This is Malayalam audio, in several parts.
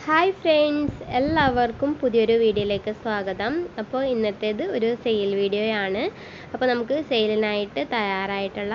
ഹായ് ഫ്രണ്ട്സ് എല്ലാവർക്കും പുതിയൊരു വീഡിയോയിലേക്ക് സ്വാഗതം അപ്പോൾ ഇന്നത്തേത് ഒരു സെയിൽ വീഡിയോയാണ് അപ്പോൾ നമുക്ക് സെയിലിനായിട്ട് തയ്യാറായിട്ടുള്ള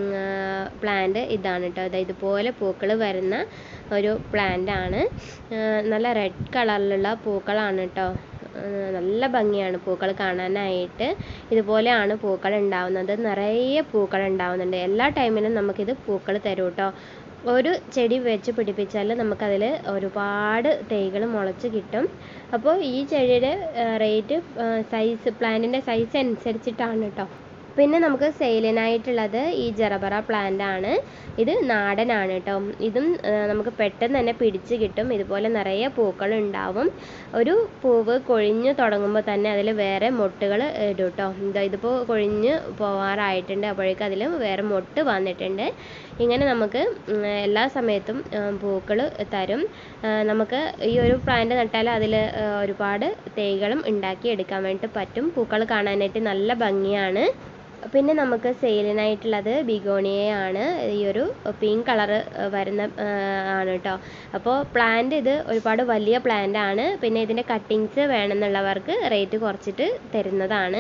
പ്ലാന്റ് ഇതാണ് കേട്ടോ അതായത് ഇതുപോലെ പൂക്കൾ വരുന്ന ഒരു പ്ലാന്റ് ആണ് നല്ല റെഡ് കളറിലുള്ള പൂക്കളാണ് കേട്ടോ നല്ല ഭംഗിയാണ് പൂക്കൾ കാണാനായിട്ട് ഇതുപോലെയാണ് പൂക്കൾ ഉണ്ടാവുന്നത് നിറയെ പൂക്കൾ ഉണ്ടാവുന്നുണ്ട് എല്ലാ ടൈമിലും നമുക്കിത് പൂക്കൾ തരും കേട്ടോ ഒരു ചെടി വെച്ച് പിടിപ്പിച്ചാൽ നമുക്കതിൽ ഒരുപാട് തൈകൾ മുളച്ച് കിട്ടും അപ്പോൾ ഈ ചെടിയുടെ റേറ്റ് സൈസ് പ്ലാന്റിൻ്റെ സൈസ് അനുസരിച്ചിട്ടാണ് കേട്ടോ പിന്നെ നമുക്ക് സെയിലിനായിട്ടുള്ളത് ഈ ജറബറ പ്ലാന്റ് ആണ് ഇത് നാടനാണ് കേട്ടോ ഇതും നമുക്ക് പെട്ടെന്ന് തന്നെ പിടിച്ച് കിട്ടും ഇതുപോലെ നിറയെ പൂക്കൾ ഉണ്ടാവും ഒരു പൂവ് കൊഴിഞ്ഞു തുടങ്ങുമ്പോൾ തന്നെ അതിൽ വേറെ മൊട്ടുകൾ ഇടും കേട്ടോ ഇതാ ഇതിപ്പോൾ കൊഴിഞ്ഞ് പോവാറായിട്ടുണ്ട് അപ്പോഴേക്കും അതിൽ വേറെ മൊട്ട് വന്നിട്ടുണ്ട് ഇങ്ങനെ നമുക്ക് എല്ലാ സമയത്തും പൂക്കൾ തരും നമുക്ക് ഈ ഒരു പ്ലാന്റ് നട്ടാൽ അതിൽ ഒരുപാട് തൈകളും ഉണ്ടാക്കി എടുക്കാൻ വേണ്ടിയിട്ട് പറ്റും പൂക്കൾ കാണാനായിട്ട് നല്ല ഭംഗിയാണ് പിന്നെ നമുക്ക് സെയിലിനായിട്ടുള്ളത് ബിഗോണിയയാണ് ഈ ഒരു പിങ്ക് കളറ് വരുന്ന ആണ് കേട്ടോ അപ്പോൾ പ്ലാന്റ് ഇത് ഒരുപാട് വലിയ പ്ലാന്റ് ആണ് പിന്നെ ഇതിൻ്റെ കട്ടിങ്സ് വേണമെന്നുള്ളവർക്ക് റേറ്റ് കുറച്ചിട്ട് തരുന്നതാണ്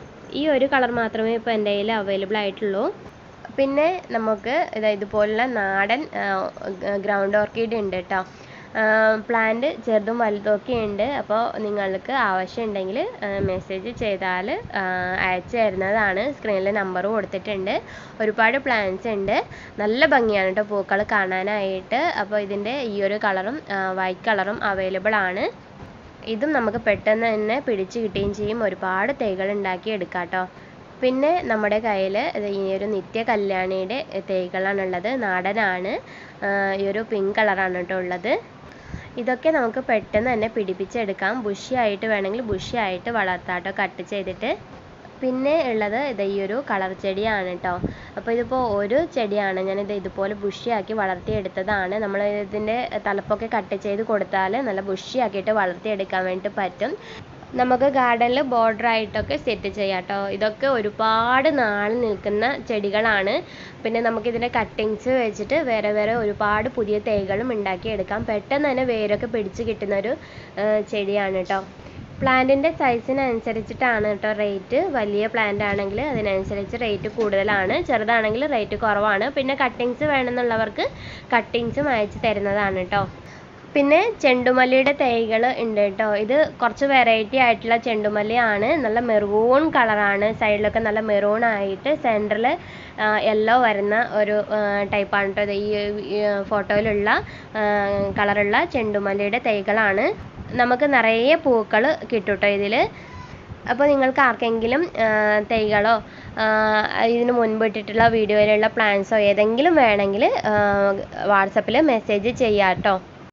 ഈ ഒരു കളർ മാത്രമേ ഇപ്പോൾ എൻ്റെ കയ്യിൽ അവൈലബിൾ ആയിട്ടുള്ളൂ പിന്നെ നമുക്ക് ഇതുപോലുള്ള നാടൻ ഗ്രൗണ്ട് ഓർക്കിഡ് ഉണ്ട് കേട്ടോ പ്ലാന്റ് ചെറുതും വലുതൊക്കെ ഉണ്ട് അപ്പോൾ നിങ്ങൾക്ക് ആവശ്യമുണ്ടെങ്കിൽ മെസ്സേജ് ചെയ്താൽ അയച്ചു തരുന്നതാണ് സ്ക്രീനിൽ നമ്പർ കൊടുത്തിട്ടുണ്ട് ഒരുപാട് പ്ലാന്റ്സ് ഉണ്ട് നല്ല ഭംഗിയാണ് കേട്ടോ പൂക്കൾ കാണാനായിട്ട് അപ്പോൾ ഇതിൻ്റെ ഈ ഒരു കളറും വൈറ്റ് കളറും അവൈലബിൾ ആണ് ഇതും നമുക്ക് പെട്ടെന്ന് തന്നെ പിടിച്ച് കിട്ടുകയും ചെയ്യും ഒരുപാട് തൈകൾ ഉണ്ടാക്കി എടുക്കാം കേട്ടോ പിന്നെ നമ്മുടെ കയ്യിൽ ഈ ഒരു നിത്യ കല്യാണിയുടെ തൈകളാണുള്ളത് നാടനാണ് ഈ ഒരു പിങ്ക് കളറാണ് കേട്ടോ ഉള്ളത് ഇതൊക്കെ നമുക്ക് പെട്ടെന്ന് തന്നെ പിടിപ്പിച്ചെടുക്കാം ബുഷി ആയിട്ട് വേണമെങ്കിൽ ബുഷി ആയിട്ട് വളർത്താം കേട്ടോ കട്ട് ചെയ്തിട്ട് പിന്നെ ഉള്ളത് ഇത് ഈ ഒരു കളർ ചെടിയാണ് കേട്ടോ അപ്പോൾ ഇതിപ്പോൾ ഒരു ചെടിയാണ് ഞാനിത് ഇതുപോലെ ബുഷിയാക്കി വളർത്തിയെടുത്തതാണ് നമ്മൾ ഇതിൻ്റെ തലപ്പൊക്കെ കട്ട് ചെയ്ത് കൊടുത്താൽ നല്ല ബുഷിയാക്കിയിട്ട് വളർത്തിയെടുക്കാൻ വേണ്ടിയിട്ട് പറ്റും നമുക്ക് ഗാർഡനിൽ ബോർഡർ ആയിട്ടൊക്കെ സെറ്റ് ചെയ്യാം കേട്ടോ ഇതൊക്കെ ഒരുപാട് നാൾ നിൽക്കുന്ന ചെടികളാണ് പിന്നെ നമുക്കിതിൻ്റെ കട്ടിങ്സ് വെച്ചിട്ട് വേറെ വേറെ ഒരുപാട് പുതിയ തൈകളും ഉണ്ടാക്കിയെടുക്കാം പെട്ടെന്ന് തന്നെ വേരൊക്കെ പിടിച്ച് കിട്ടുന്ന ഒരു ചെടിയാണ് കേട്ടോ പ്ലാന്റിൻ്റെ സൈസിനനുസരിച്ചിട്ടാണ് കേട്ടോ റേറ്റ് വലിയ പ്ലാന്റ് ആണെങ്കിൽ അതിനനുസരിച്ച് റേറ്റ് കൂടുതലാണ് ചെറുതാണെങ്കിൽ റേറ്റ് കുറവാണ് പിന്നെ കട്ടിങ്സ് വേണമെന്നുള്ളവർക്ക് കട്ടിങ്സും അയച്ചു തരുന്നതാണ് കേട്ടോ പിന്നെ ചെണ്ടുമല്ലിയുടെ തൈകൾ ഉണ്ട് കേട്ടോ ഇത് കുറച്ച് വെറൈറ്റി ആയിട്ടുള്ള ചെണ്ടുമല്ലിയാണ് നല്ല മെറൂൺ കളറാണ് സൈഡിലൊക്കെ നല്ല മെറൂൺ ആയിട്ട് സെൻറ്ററിൽ യെല്ലോ വരുന്ന ഒരു ടൈപ്പാണ് കേട്ടോ ഈ ഫോട്ടോയിലുള്ള കളറുള്ള ചെണ്ടുമല്ലിയുടെ തൈകളാണ് നമുക്ക് നിറയെ പൂക്കൾ കിട്ടും കേട്ടോ ഇതിൽ അപ്പോൾ നിങ്ങൾക്ക് ആർക്കെങ്കിലും തൈകളോ ഇതിന് മുൻപ് ഇട്ടിട്ടുള്ള വീഡിയോയിലുള്ള പ്ലാൻസോ ഏതെങ്കിലും വേണമെങ്കിൽ വാട്സപ്പിൽ മെസ്സേജ് ചെയ്യാം കേട്ടോ